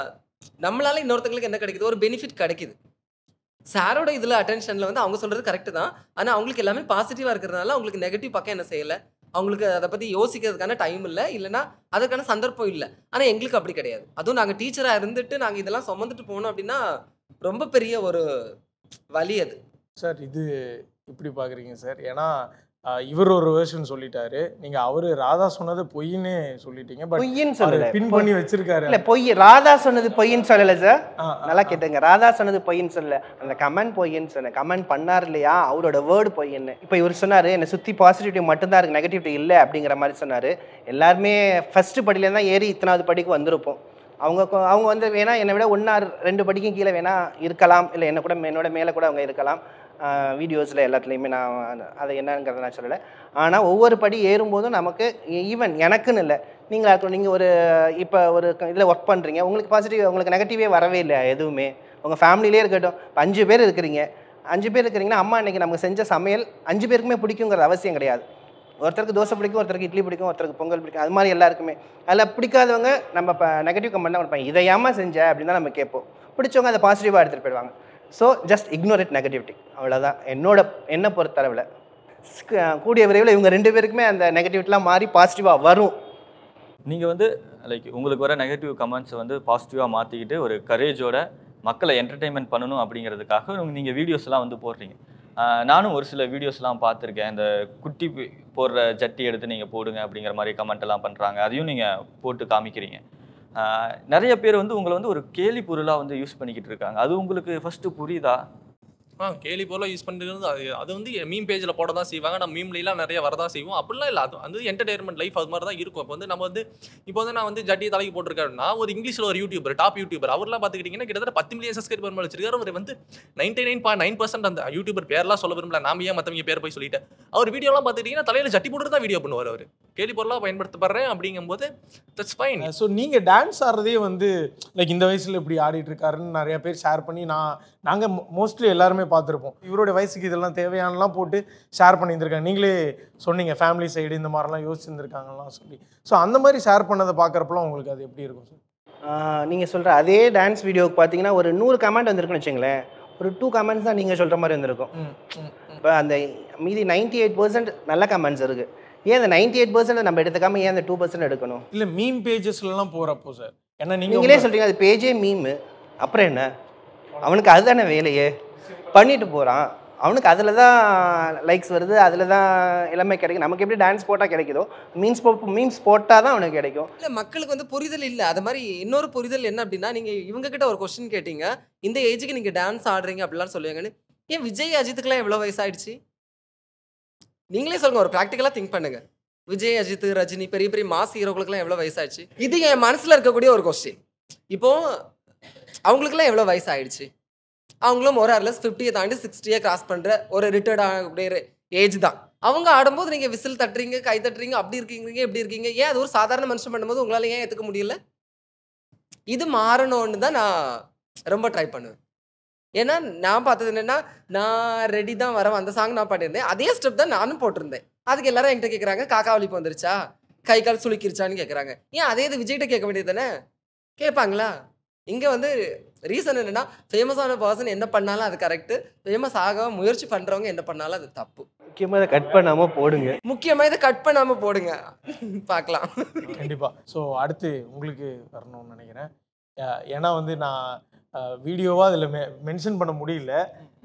நம்மளால இன்னொருத்தங்களுக்கு என்ன கிடைக்குது ஒரு பெனிஃபிட் கிடைக்குது சாரோட இதில் அட்டென்ஷனில் வந்து அவங்க சொல்கிறது கரெக்டு தான் ஆனால் அவங்களுக்கு எல்லாமே பாசிட்டிவாக இருக்கிறதுனால அவங்களுக்கு நெகட்டிவ் பக்கம் என்ன செய்யலை அவங்களுக்கு அதை பற்றி யோசிக்கிறதுக்கான டைம் இல்லை இல்லைன்னா அதுக்கான சந்தர்ப்பம் இல்லை ஆனால் எங்களுக்கு அப்படி கிடையாது அதுவும் நாங்கள் டீச்சராக இருந்துட்டு நாங்கள் இதெல்லாம் சுமந்துட்டு போனோம் அப்படின்னா ரொம்ப பெரிய ஒரு வலி அது
சார் இது இப்படி பார்க்குறீங்க சார் ஏன்னா ஆஹ், இவர் ஒரு வேர்ஷன் சொல்லிட்டாரு நீங்க அவரு ராதா சொன்னது பொய்ன்னே சொல்லிட்டீங்க பட்
பொய்ன்னு சொல்லல
பின் பண்ணி வச்சிருக்காரு
இல்ல பொய் ராதா சொன்னது பொய்ன்னு சொல்லல சார்
ஆ, ஆ,
நல்லா கேட்டுங்க ராதா சொன்னது பொய்ன்னு சொல்லல அந்த கமெண்ட் பொய்ன்னு சொன்னேன் கமெண்ட் பண்ணார் இல்லையா அவரோட வேர்டு பொய்ன்னு இப்போ இவர் சொன்னாரு என்னை சுற்றி பாசிட்டிவிட்டி மட்டும்தான் இருக்கு நெகட்டிவிட்டி இல்லை அப்படிங்கிற மாதிரி சொன்னாரு எல்லாருமே ஃபர்ஸ்ட் படியில தான் ஏறி இத்தனாவது படிக்கு வந்திருப்போம் அவங்க கொ- அவங்க வந்து வேணா என்னை விட ஒன்றா ரெண்டு படிக்கும் கீழே வேணா இருக்கலாம் இல்லை என்ன கூட என்னோட மேலே கூட அவங்க இருக்கலாம் வீடியோஸில் எல்லாத்துலேயுமே நான் அதை என்னங்கிறத நான் சொல்லலை ஆனால் ஒவ்வொரு படி ஏறும்போதும் நமக்கு ஈவன் எனக்குன்னு இல்லை நீங்களா இருக்கட்டும் நீங்கள் ஒரு இப்போ ஒரு இதில் ஒர்க் பண்ணுறீங்க உங்களுக்கு பாசிட்டிவ் உங்களுக்கு நெகட்டிவே வரவே இல்லை எதுவுமே உங்கள் ஃபேமிலியிலே இருக்கட்டும் இப்போ அஞ்சு பேர் இருக்கிறீங்க அஞ்சு பேர் இருக்கிறீங்கன்னா அம்மா இன்னைக்கு நமக்கு செஞ்ச சமையல் அஞ்சு பேருக்குமே பிடிக்குங்கிற அவசியம் கிடையாது ஒருத்தருக்கு தோசை பிடிக்கும் ஒருத்தருக்கு இட்லி பிடிக்கும் ஒருத்தருக்கு பொங்கல் பிடிக்கும் அது மாதிரி எல்லாருக்குமே அதில் பிடிக்காதவங்க நம்ம இப்போ நெகட்டிவ் கமெண்ட் தான் கொடுப்பாங்க இதை ஏமா செஞ்ச அப்படின்னு தான் நம்ம கேட்போம் பிடிச்சவங்க அதை பாசிட்டிவாக எடுத்துகிட்டு போயிடுவாங்க so just ignore it negativity அவ்வளோதான் என்னோட என்னை பொறுத்தளவில் ஸ்க- கூடிய விரைவில் இவங்க ரெண்டு பேருக்குமே அந்த நெகட்டிவிட்டிலாம் மாறி பாசிட்டிவாக வரும்
நீங்கள் வந்து லைக் உங்களுக்கு வர நெகட்டிவ் கமெண்ட்ஸை வந்து பாசிட்டிவாக மாற்றிக்கிட்டு ஒரு கரேஜோட மக்களை என்டர்டெயின்மெண்ட் பண்ணணும் அப்படிங்கிறதுக்காக நீங்கள் வீடியோஸ்லாம் வந்து போடுறீங்க ஆஹ் நானும் ஒரு சில வீடியோஸ்லாம் பார்த்துருக்கேன் இந்த குட்டி பி- போடுற ஜட்டி எடுத்து நீங்கள் போடுங்க அப்படிங்கிற மாதிரி கமெண்ட் எல்லாம் பண்ணுறாங்க அதையும் நீங்கள் போட்டு காமிக்கிறீங்க ஆஹ் நிறைய பேர் வந்து உங்களை வந்து ஒரு கேலி பொருளாக வந்து யூஸ் பண்ணிக்கிட்டு இருக்காங்க அது உங்களுக்கு ஃபஸ்ட்டு புரியுதா
ஆ கேலி போல யூஸ் பண்ணுறது அது அது வந்து மீம் பேஜில் போட தான் செய்வாங்க நம்ம மீம்லாம் நிறைய வரதான் செய்வோம் அப்படிலாம் இல்லை அது அது என்டர்டைன்மெண்ட் லைஃப் அது மாதிரி தான் இருக்கும் இப்போ வந்து நம்ம வந்து இப்போ வந்து நான் வந்து ஜட்டி தலைக்கு போட்டிருக்கேன்னா ஒரு இங்கிலீஷில் ஒரு யூடியூபர் டாப் யூடியூபர் அவர்லாம் பார்த்துக்கிட்டிங்கன்னா கிட்டத்தட்ட பத்து மில்லியன் சப்ஸ்கிரைபர் மேலே வச்சிருக்காரு அவர் வந்து ninety nine point nine percent அந்த யூடியூபர் பேர்லாம் சொல்ல விரும்பல நாம ஏன் மற்றவங்க பேர் போய் சொல்லிட்டேன் அவர் வீடியோலாம் பார்த்துக்கிட்டிங்கன்னா தலையில் ஜட்டி போட்டு தான் வீடியோ பண்ணுவார் அவர் கேலி பொருளாக பயன்படுத்தப்படுறேன் அப்படிங்கும்போது தட்ஸ் ஃபைன்
ஸோ நீங்கள் டான்ஸ் ஆடுறதே வந்து லைக் இந்த வயசில் இப்படி ஆடிட்டு இருக்காருன்னு நிறைய பேர் ஷேர் பண்ணி நான் நாங்கள் மோஸ்ட்லி எல்லாருமே பார்த்துருப்போம் இவருடைய வயசுக்கு இதெல்லாம் தேவையானலாம் போட்டு ஷேர் பண்ணியிருந்திருக்காங்க நீங்களே சொன்னீங்க ஃபேமிலி சைடு இந்த மாதிரிலாம் யோசிச்சிருந்துருக்காங்கலாம் சொல்லி ஸோ அந்த மாதிரி ஷேர் பண்ணதை பார்க்குறப்பலாம் உங்களுக்கு அது எப்படி இருக்கும் சார்
நீங்கள் சொல்கிற அதே டான்ஸ் வீடியோவுக்கு பார்த்தீங்கன்னா ஒரு நூறு கமெண்ட் வந்திருக்குன்னு வச்சுங்களேன் ஒரு டூ கமெண்ட்ஸ் தான் நீங்கள் சொல்கிற மாதிரி வந்திருக்கும்
ம் ம்
இப்போ அந்த மீதி நைன்டி எயிட் பர்சன்ட் நல்ல கமெண்ட்ஸ் இருக்குது ஏன் அந்த நைன்டி எயிட் பர்சன்ட் நம்ம எடுத்துக்காம ஏன் அந்த டூ பர்சன்ட் எடுக்கணும்
இல்லை மீம் பேஜஸ்லாம் போகிறப்போ சார் ஏன்னா நீங்கள்
நீங்களே சொல்றீங்க அது பேஜே மீமு அப்புறம் என்ன அவனுக்கு அதுதானே வேலையே பண்ணிட்டு போகிறான் அவனுக்கு அதில் தான் லைக்ஸ் வருது அதில் தான் எல்லாமே கிடைக்கும் நமக்கு எப்படி டான்ஸ் போட்டால் கிடைக்குதோ மீன்ஸ் போ மீம்ஸ் போட்டால் தான் அவனுக்கு கிடைக்கும்
இல்லை மக்களுக்கு வந்து புரிதல் இல்லை அது மாதிரி இன்னொரு புரிதல் என்ன அப்படின்னா நீங்கள் இவங்க கிட்ட ஒரு கொஸ்டின் கேட்டீங்க இந்த ஏஜுக்கு நீங்கள் டான்ஸ் ஆடுறீங்க அப்படிலாம் சொல்லுவீங்கன்னு ஏன் விஜய் அஜித்துக்குலாம் எவ்வளோ வயசாயிடுச்சு நீங்களே சொல்லுங்க ஒரு ப்ராக்டிக்கலாக திங்க் பண்ணுங்க விஜய் அஜித் ரஜினி பெரிய பெரிய மாஸ் ஹீரோக்களுக்குலாம் எவ்வளோ வயசாயிடுச்சு இது என் மனசில் இருக்கக்கூடிய ஒரு கொஸ்டின் இப்போ அவங்களுக்குலாம் எவ்வளோ வயசாயிடுச்சு அவங்களும் ஒரு அரலஸ் ஃபிஃப்டியை தாண்டி சிக்ஸ்டியை கிராஸ் பண்ணுற ஒரு ரிட்டையர்ட் ஆகக்கூடிய ஏஜ் தான் அவங்க ஆடும்போது நீங்கள் விசில் தட்டுறீங்க கை தட்டுறீங்க அப்படி இருக்கீங்க எப்படி இருக்கீங்க ஏன் அது ஒரு சாதாரண மனுஷன் பண்ணும்போது உங்களால் ஏன் ஏற்றுக்க முடியல இது மாறணும்னு தான் நான் ரொம்ப ட்ரை பண்ணுவேன் ஏன்னா நான் பார்த்தது என்னன்னா நான் ரெடி தான் வரேன் அந்த சாங் நான் பண்ணியிருந்தேன் அதே ஸ்டெப் தான் நானும் போட்டிருந்தேன் அதுக்கு எல்லாரும் என்கிட்ட கேட்குறாங்க காக்கா வலிப்பு வந்துருச்சா கை கால் சுளுக்கிருச்சான்னு கேட்குறாங்க ஏன் அதே இது விஜய்கிட்ட கேட்க வேண்டியது தானே கேட்பாங்களா இங்கே வந்து ரீசன் என்னன்னா ஃபேமஸான பர்சன் என்ன பண்ணாலும் அது கரெக்டு ஃபேமஸ் ஆக முயற்சி பண்ணுறவங்க என்ன பண்ணாலும் அது தப்பு
முக்கியமாக அதை கட் பண்ணாமல் போடுங்க
முக்கியமாக இதை கட் பண்ணாமல் போடுங்க பார்க்கலாம்
கண்டிப்பாக ஸோ அடுத்து உங்களுக்கு வரணும்னு நினைக்கிறேன் அஹ் ஏன்னா வந்து நான் வீடியோவாக அதில் மெ மென்ஷன் பண்ண முடியல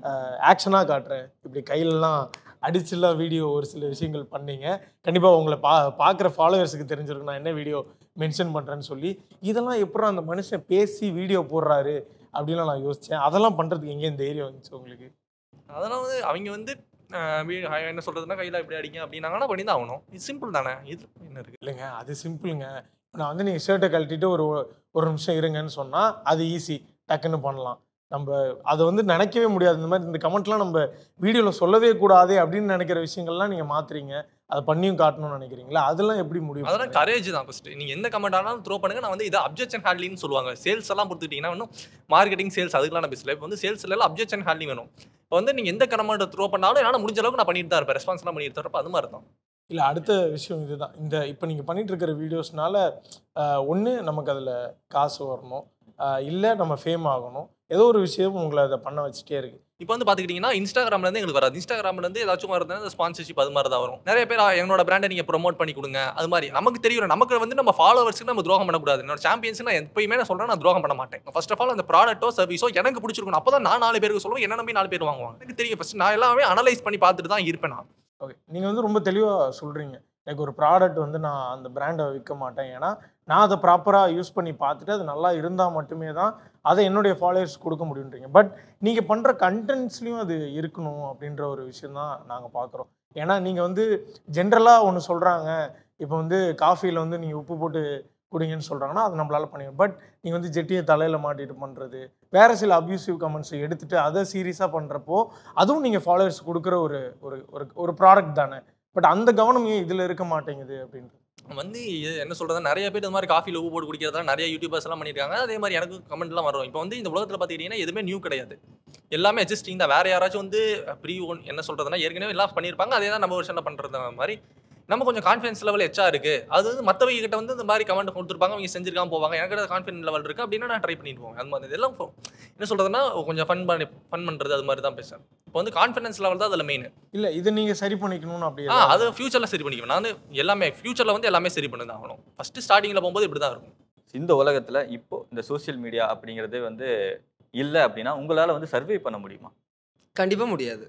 ஆக்ஷனாக காட்டுறேன் இப்படி கையிலலாம் அடிச்சுலாம் வீடியோ ஒரு சில விஷயங்கள் பண்ணீங்க கண்டிப்பாக உங்களை பா பார்க்குற ஃபாலோவர்ஸுக்கு தெரிஞ்சிருக்கும் நான் என்ன வீடியோ மென்ஷன் பண்ணுறேன்னு சொல்லி இதெல்லாம் எப்பறம் அந்த மனுஷன் பேசி வீடியோ போடுறாரு அப்படின்லாம் நான் யோசித்தேன் அதெல்லாம் பண்ணுறதுக்கு எங்கேயும் தைரியம் வந்துச்சு உங்களுக்கு
அதெல்லாம் வந்து அவங்க வந்து ஆஹ் வீ- என்ன சொல்றதுன்னா கையில் இப்படி அடிங்க அப்படின்னாங்கன்னா பண்ணி தான் ஆகணும் இது சிம்பிள் தானே இது என்ன இருக்கு
இல்லைங்க அது சிம்பிளுங்க நான் வந்து நீங்கள் ஷர்ட்டை கழட்டிட்டு ஒரு ஒரு நிமிஷம் இருங்கன்னு சொன்னால் அது ஈஸி டக்குன்னு பண்ணலாம் நம்ம அதை வந்து நினைக்கவே முடியாது இந்த மாதிரி இந்த கமெண்ட்லாம் நம்ம வீடியோவில் சொல்லவே கூடாது அப்படின்னு நினைக்கிற விஷயங்கள்லாம் நீங்கள் மாத்துறீங்க அதை பண்ணியும் காட்டணும்னு நினைக்கிறீங்களா அதெல்லாம் எப்படி முடியும்
அதெல்லாம் கரேஜ் தான் ஃபர்ஸ்ட் நீங்க எந்த கமெண்ட் ஆனாலும் த்ரோ பண்ணுங்க நான் வந்து இது அப்ஜெக்ஷன் ஹேண்ட்லிங்னு சொல்லுவாங்க சேல்ஸ் எல்லாம் பொறுத்துக்கிட்டீங்கன்னா இன்னும் மார்க்கெட்டிங் சேல்ஸ் அதுக்கெல்லாம் நான் பேசல இப்போ வந்து சேல்ஸ் எல்லாம் அப்ஜெக்ஷன் ஹேண்ட்லிங் வேணும் இப்போ வந்து நீங்க எந்த கமெண்ட் த்ரோ பண்ணாலும் என்னால் முடிஞ்ச அளவுக்கு நான் பண்ணிட்டு தான் இருப்பேன் ரெஸ்பான்ஸ்லாம் பண்ணிட்டு தான் இருப்பேன் அது மாதிரி தான்
இல்லை அடுத்த விஷயம் இதுதான் இந்த இப்போ நீங்கள் பண்ணிட்டு இருக்கிற வீடியோஸ்னால ஒன்று நமக்கு அதில் காசு வரணும் இல்லை நம்ம ஃபேம் ஆகணும் ஏதோ ஒரு விஷயம் உங்களை அதை பண்ண வச்சுட்டே இருக்கு
இப்போ வந்து பார்த்துக்கிட்டிங்கன்னா இன்ஸ்டாகிராம்ல இருந்து எங்களுக்கு வராது இன்ஸ்டாகிராம்ல இருந்து ஏதாச்சும் வருதுன்னா அந்த ஸ்பான்சர்ஷிப் அது மாதிரி தான் வரும் நிறைய பேர் "ஆ, என்னோட பிராண்டை நீங்க ப்ரோமோட் பண்ணி கொடுங்க அது மாதிரி நமக்கு தெரியும் நமக்கு வந்து நம்ம ஃபாலோவர்ஸ்க்கு நம்ம துரோகம் பண்ணக்கூடாது என்னோட சாம்பியன்ஸ் நான் எப்பயுமே நான் சொல்றேன் நான் துரோகம் பண்ண மாட்டேன் ஃபர்ஸ்ட் ஆஃப் ஆல் அந்த ப்ராடக்ட்டோ சர்வீஸோ எனக்கு பிடிச்சிருக்கணும் அப்போ தான் நான் நாலு பேருக்கு சொல்லுவேன் என்ன நம்பி நாலு பேர் வாங்குவாங்க எனக்கு தெரியும் ஃபர்ஸ்ட் நான் எல்லாமே அனலைஸ் பண்ணி பார்த்துட்டு தான் இருப்பேன் நான்
ஓகே நீங்கள் வந்து ரொம்ப தெளிவாக சொல்கிறீங்க எனக்கு ஒரு ப்ராடக்ட் வந்து நான் அந்த பிராண்டை விற்க மாட்டேன் ஏன்னா நான் அதை ப்ராப்பராக யூஸ் பண்ணி பார்த்துட்டு அது நல்லா இருந்தால் மட்டுமே தான் அதை என்னுடைய ஃபாலோவர்ஸ் கொடுக்க முடியுன்றீங்க பட் நீங்கள் பண்ணுற கண்டென்ட்ஸ்லையும் அது இருக்கணும் அப்படின்ற ஒரு விஷயம் தான் நாங்கள் பார்க்குறோம் ஏன்னா நீங்கள் வந்து ஜென்ரலாக ஒன்று சொல்கிறாங்க இப்போ வந்து காஃபியில் வந்து நீங்கள் உப்பு போட்டு குடிங்கன்னு சொல்கிறாங்கன்னா அது நம்மளால பண்ணிடும் பட் நீங்கள் வந்து ஜெட்டியை தலையில் மாட்டிட்டு பண்ணுறது வேறு சில அப்யூசிவ் கமெண்ட்ஸை எடுத்துட்டு அதை சீரியஸாக பண்ணுறப்போ அதுவும் நீங்கள் ஃபாலோவர்ஸ் கொடுக்குற ஒரு ஒரு ஒரு ஒரு ப்ராடக்ட் தானே பட் அந்த கவனம் ஏன் இதில் இருக்க மாட்டேங்குது அப்படின்றது
வந்து இது என்ன சொல்றது நிறைய பேர் இந்த மாதிரி காஃபியில் உப்பு போட்டு குடிக்கிறதா நிறைய யூடியூபர்ஸ் எல்லாம் பண்ணியிருக்காங்க அதே மாதிரி எனக்கு கமெண்ட்லாம் வரும் இப்போ வந்து இந்த உலகத்தில் பார்த்துக்கிட்டிங்கன்னா எதுவுமே நியூ கிடையாது எல்லாமே எக்ஸிஸ்டிங் தான் வேற யாராச்சும் வந்து ப்ரீ ஓன் என்ன சொல்றதுன்னா ஏற்கனவே எல்லாம் பண்ணியிருப்பாங்க அதே தான் நம்ம வருஷனில் பண்ணுறது மாதிரி நம்ம கொஞ்சம் கான்ஃபிடன்ஸ் லெவல் எச்சா இருக்கு அது வந்து மற்றவங்க கிட்ட வந்து இந்த மாதிரி கமெண்ட் கொடுத்துருப்பாங்க அவங்க செஞ்சிருக்காம போவாங்க எனக்கு கான்ஃபிடன்ஸ் லெவல் இருக்கு அப்படின்னா நான் ட்ரை பண்ணிட்டு போவேன் அது மாதிரி இதெல்லாம் இப்போ என்ன சொல்றதுன்னா கொஞ்சம் ஃபன் பண்ணி ஃபன் பண்றது அது மாதிரி தான் பேசுறேன் இப்போ வந்து கான்ஃபிடன்ஸ் லெவல் தான் அதில் மெயின்
இல்லை இதை நீங்கள் சரி பண்ணிக்கணும்னு அப்படியே
ஆ அது ஃபியூச்சரில் சரி பண்ணிக்குவேன் நான் வந்து எல்லாமே ஃபியூச்சரில் வந்து எல்லாமே சரி பண்ணி தான் ஆகணும் ஃபர்ஸ்ட் ஸ்டார்டிங்கில் போகும்போது இப்படி தான் இருக்கும்
இந்த உலகத்துல இப்போ இந்த சோஷியல் மீடியா அப்படிங்கிறது வந்து இல்லை அப்படின்னா உங்களால வந்து சர்வே பண்ண முடியுமா
கண்டிப்பாக முடியாது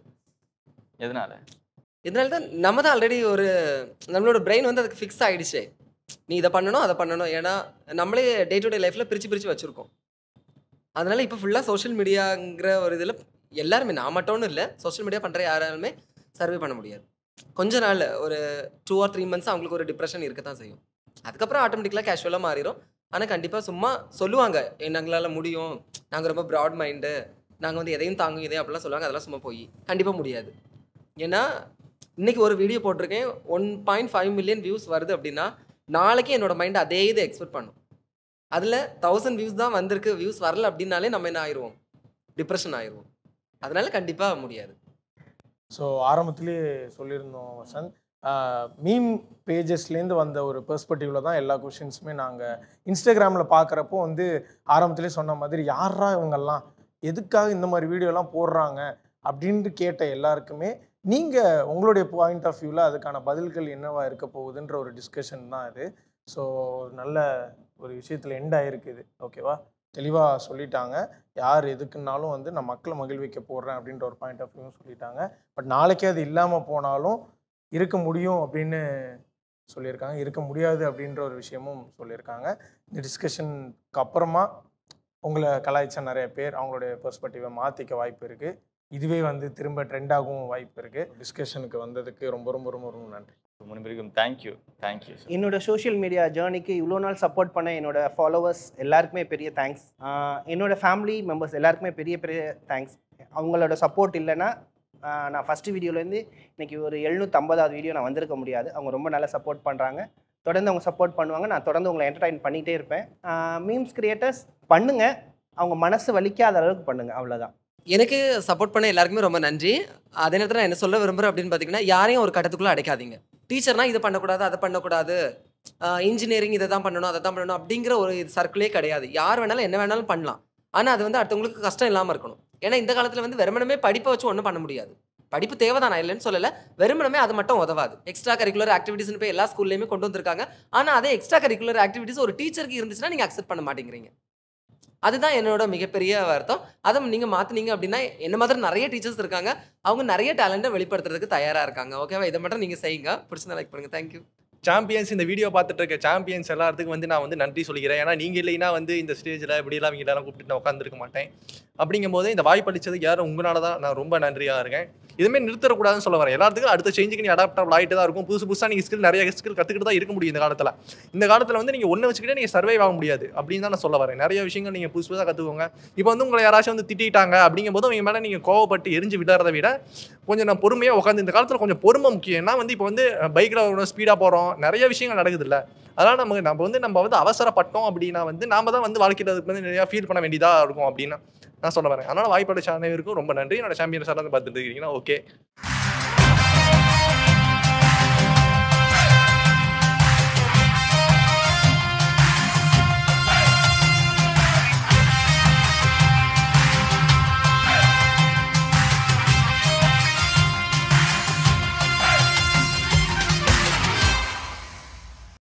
எதனால
இதனால தான் நம்ம தான் ஆல்ரெடி ஒரு நம்மளோட பிரெயின் வந்து அதுக்கு ஃபிக்ஸ் ஆயிடுச்சே நீ இதை பண்ணணும் அதை பண்ணணும் ஏன்னா நம்மளே டே டு டே லைஃப்பில் பிரித்து பிரித்து வச்சுருக்கோம் அதனால இப்போ ஃபுல்லாக சோஷியல் மீடியாங்கிற ஒரு இதில் எல்லாருமே நான் மட்டும்னு இல்லை சோஷியல் மீடியா பண்ணுற யாராலுமே சர்வே பண்ண முடியாது கொஞ்ச நாள் ஒரு டூ ஆர் த்ரீ மந்த்ஸ் அவங்களுக்கு ஒரு டிப்ரெஷன் இருக்க தான் செய்யும் அதுக்கப்புறம் ஆட்டோமேட்டிக்கலாக கேஷுவலாக மாறிடும் ஆனால் கண்டிப்பாக சும்மா சொல்லுவாங்க எங்களால் முடியும் நாங்கள் ரொம்ப ப்ராட் மைண்டு நாங்கள் வந்து எதையும் தாங்கும் இதையும் அப்படிலாம் சொல்லுவாங்க அதெல்லாம் சும்மா போய் கண்டிப்பாக முடியாது ஏன்னா இன்னைக்கு ஒரு வீடியோ போட்டிருக்கேன் one point five million views வருது அப்படின்னா நாளைக்கு என்னோட மைண்ட் அதே இதை எக்ஸ்பெக்ட் பண்ணும் அதில் தௌசண்ட் வியூஸ் தான் வந்திருக்கு வியூஸ் வரல அப்படின்னாலே நம்ம என்ன ஆயிடுவோம் டிப்ரெஷன் ஆயிடுவோம் அதனால கண்டிப்பாக முடியாது
ஸோ ஆரம்பத்திலேயே சொல்லியிருந்தோம் வசந்த் மீம் பேஜஸ்லேருந்து வந்த ஒரு பெர்ஸ்பெக்டிவ்ல தான் எல்லா கொஷின்ஸுமே நாங்கள் இன்ஸ்டாகிராமில் பார்க்குறப்போ வந்து ஆரம்பத்திலே சொன்ன மாதிரி யாரா இவங்கெல்லாம் எதுக்காக இந்த மாதிரி வீடியோலாம் போடுறாங்க அப்படின்ட்டு கேட்ட எல்லாருக்குமே நீங்கள் உங்களுடைய பாயிண்ட் ஆஃப் வியூவில் அதுக்கான பதில்கள் என்னவா இருக்க போகுதுன்ற ஒரு டிஸ்கஷன் தான் இது ஸோ நல்ல ஒரு விஷயத்தில் எண்ட் ஆகிருக்குது ஓகேவா தெளிவாக சொல்லிட்டாங்க யார் எதுக்குன்னாலும் வந்து நான் மக்களை மகிழ்விக்க போடுறேன் அப்படின்ற ஒரு பாயிண்ட் ஆஃப் வியூ சொல்லிட்டாங்க பட் நாளைக்கே அது இல்லாமல் போனாலும் இருக்க முடியும் அப்படின்னு சொல்லியிருக்காங்க இருக்க முடியாது அப்படின்ற ஒரு விஷயமும் சொல்லியிருக்காங்க இந்த டிஸ்கஷனுக்கு அப்புறமா உங்களை கலாய்ச்ச நிறைய பேர் அவங்களுடைய பெர்ஸ்பெக்டிவை மாற்றிக்க வாய்ப்பு இருக்குது இதுவே வந்து திரும்ப ட்ரெண்டாகவும் வாய்ப்பு இருக்குது டிஸ்கஷனுக்கு வந்ததுக்கு ரொம்ப ரொம்ப ரொம்ப ரொம்ப நன்றி
மூணு பேருக்கும் தேங்க்யூ தேங்க்யூ
என்னோட சோஷியல் மீடியா ஜேர்னிக்கு இவ்வளோ நாள் சப்போர்ட் பண்ண என்னோட ஃபாலோவர்ஸ் எல்லாருக்குமே பெரிய தேங்க்ஸ் என்னோட ஃபேமிலி மெம்பர்ஸ் எல்லாருக்குமே பெரிய பெரிய தேங்க்ஸ் அவங்களோட சப்போர்ட் இல்லைன்னா ஆஹ் நான் ஃபஸ்ட்டு வீடியோலேருந்து இன்னைக்கு ஒரு எழுநூற்றம்பதாவது வீடியோ நான் வந்திருக்க முடியாது அவங்க ரொம்ப நல்லா சப்போர்ட் பண்ணுறாங்க தொடர்ந்து அவங்க சப்போர்ட் பண்ணுவாங்க நான் தொடர்ந்து உங்களை என்டர்டைன் பண்ணிகிட்டே இருப்பேன் மீம்ஸ் கிரியேட்டர்ஸ் பண்ணுங்க அவங்க மனசு வலிக்காத அளவுக்கு பண்ணுங்க அவ்வளோதான்
எனக்கு சப்போர்ட் பண்ண எல்லாருக்குமே ரொம்ப நன்றி அதே நேரத்தில் நான் என்ன சொல்ல விரும்புகிறேன் அப்படின்னு பார்த்தீங்கன்னா யாரையும் ஒரு கட்டத்துக்குள்ளே அடைக்காதீங்க டீச்சர்னா இதை பண்ணக்கூடாது அதை பண்ணக்கூடாது இன்ஜினியரிங் இதை தான் பண்ணணும் அதை தான் பண்ணணும் அப்படிங்கிற ஒரு சர்க்கிளே கிடையாது யார் வேணாலும் என்ன வேணாலும் பண்ணலாம் ஆனால் அது வந்து அடுத்தவங்களுக்கு கஷ்டம் இல்லாமல் இருக்கணும் ஏன்னா இந்த காலத்தில் வந்து வெறுமனமே படிப்பை வச்சு ஒன்றும் பண்ண முடியாது படிப்பு தேவை தான் நான் இல்லைன்னு சொல்லலை வெறுமனமே அது மட்டும் உதவாது எக்ஸ்ட்ரா கரிக்குலர் ஆக்டிவிட்டிஸ்னு போய் எல்லா ஸ்கூல்லையுமே கொண்டு வந்திருக்காங்க ஆனால் அதே எக்ஸ்ட்ரா கரிக்குலர் ஆக்டிவிட்டிஸ் ஒரு டீச்சருக்கு இருந்துச்சுன்னா நீங்கள் அக்செப்ட் பண்ண மாட்டேங்கிறீங்க அதுதான் என்னோட மிகப்பெரிய வருத்தம் அதை நீங்கள் மாற்றினீங்க அப்படின்னா என்ன மாதிரி நிறைய டீச்சர்ஸ் இருக்காங்க அவங்க நிறைய டேலண்ட்டை வெளிப்படுத்துறதுக்கு தயாராக இருக்காங்க ஓகேவா இதை மட்டும் நீங்கள் செய்யுங்க பிடிச்சிருந்தா லைக் பண்ணுங்கள் தேங்க்யூ
சாம்பியன்ஸ் இந்த வீடியோ பார்த்துட்டு இருக்க சாம்பியன்ஸ் எல்லாத்துக்கும் வந்து நான் வந்து நன்றி சொல்லிக்கிறேன் ஏன்னா நீங்கள் இல்லைன்னா வந்து இந்த ஸ்டேஜில் இப்படிலாம் அவங்க எல்லாம் கூப்பிட்டு நான் உட்காந்துருக்க மாட்டேன் அப்படிங்கும்போது இந்த வாய்ப்பு அளிச்சதுக்கு யாரும் உங்களால தான் நான் ரொம்ப நன்றியாக இருக்கேன் இதுமே நிறுத்தக்கூடாதுன்னு சொல்ல வரேன் எல்லாத்துக்கும் அடுத்த சேஞ்சுக்கு நீ அடாப்டபிள் ஆகிட்டு தான் இருக்கும் புதுசு புதுசாக நீங்கள் ஸ்கில் நிறைய ஸ்கில் கற்றுக்கிட்டு தான் இருக்க முடியும் இந்த காலத்தில் இந்த காலத்தில் வந்து நீங்கள் ஒன்று வச்சுக்கிட்டே நீங்கள் சர்வைவ் ஆக முடியாது அப்படின்னு தான் நான் சொல்ல வரேன் நிறைய விஷயங்கள் நீங்கள் புதுசு புதுசாக கற்றுக்கோங்க இப்போ வந்து உங்களை யாராச்சும் வந்து திட்டிட்டாங்க அப்படிங்கும்போது அவங்க மேலே நீங்கள் கோவப்பட்டு எரிஞ்சு விடுறதை விட கொஞ்சம் நான் பொறுமையாக உட்காந்து இந்த காலத்தில் கொஞ்சம் பொறுமை முக்கியம் ஏன்னா வந்து இப்போ வந்து பைக்கில் ஸ்பீடாக போகிறோம் நிறைய விஷயங்கள் நடக்குது இல்லை அதனால் நமக்கு நம்ம வந்து நம்ம வந்து அவசரப்பட்டோம் அப்படின்னா வந்து நாம தான் வந்து வாழ்க்கையில் அதுக்கு வந்து நிறையா ஃபீல் பண்ண வேண்டியதாக இருக்கும் அப்படின்னு நான் சொல்ல வரேன் அதனால் வாய்ப்பாடு அனைவருக்கும் ரொம்ப நன்றி என்னோட சாம்பியன் சார் வந்து பார்த்துட்டு இருக்கீங்கன்னா ஓகே